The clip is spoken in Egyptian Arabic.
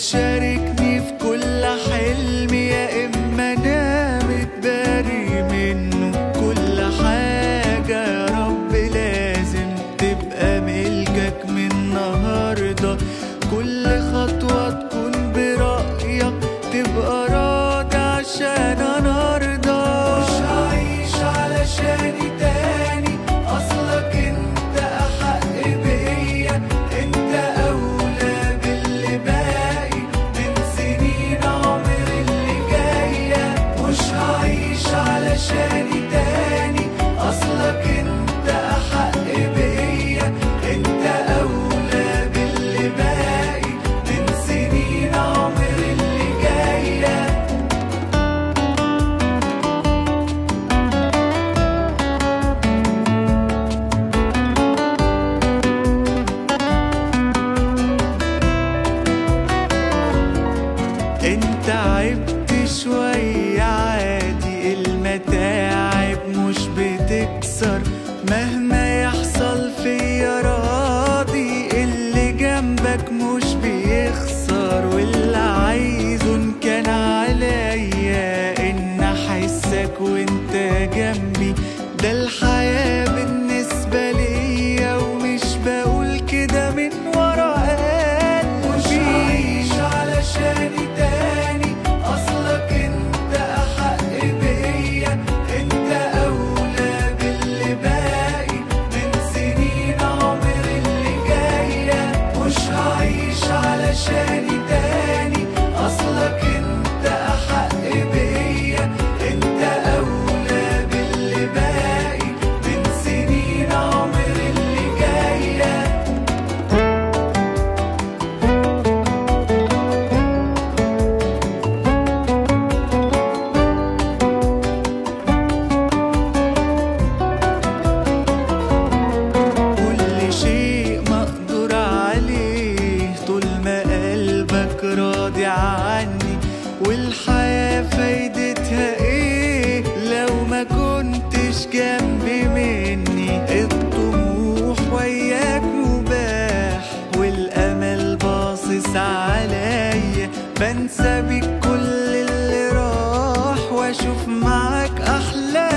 تشاركني في كل حلم يا إما أنا متبري منه كل حاجة يا رب لازم تبقى ملكك من النهاردة كل خطوة تكون برأيك تبقى راضي عشان أنا أرضى مش هعيش علشاني تاني أصلك أنت أحق بيا أنت أولى باللي باقي من سنين عمري اللي جاية مش هعيش علشاني تاني أصلك أنت أحق بيا أنت أولى باللي باقي من سنين عمري اللي جايه انت عبت شوية عادي المتاعب مش بتكسر مهما يحصل فيا راضي اللي جنبك مش بيخسر واللي عايزه ان كان عليا ان احسك وانت جنبي ده الحياة بالنسبة ليا ومش بقول كده من ورا قلبي مش هعيش علشاني تاني اصلك انت احق بيا انت اولى باللي باقي من سنين عمري اللي جايه مش هعيش علشاني تاني اصلك انت احق بيا انت اولى باللي باقي من سنين عمري اللي جايه كل شيء مقدور عليه طول ما قلبك راضي عني والحياة فايدتها ايه لو ما كنتش جنبي مني الطموح وياك مباح والامل باصص عليا بنسى بيك كل اللي راح واشوف معاك احلام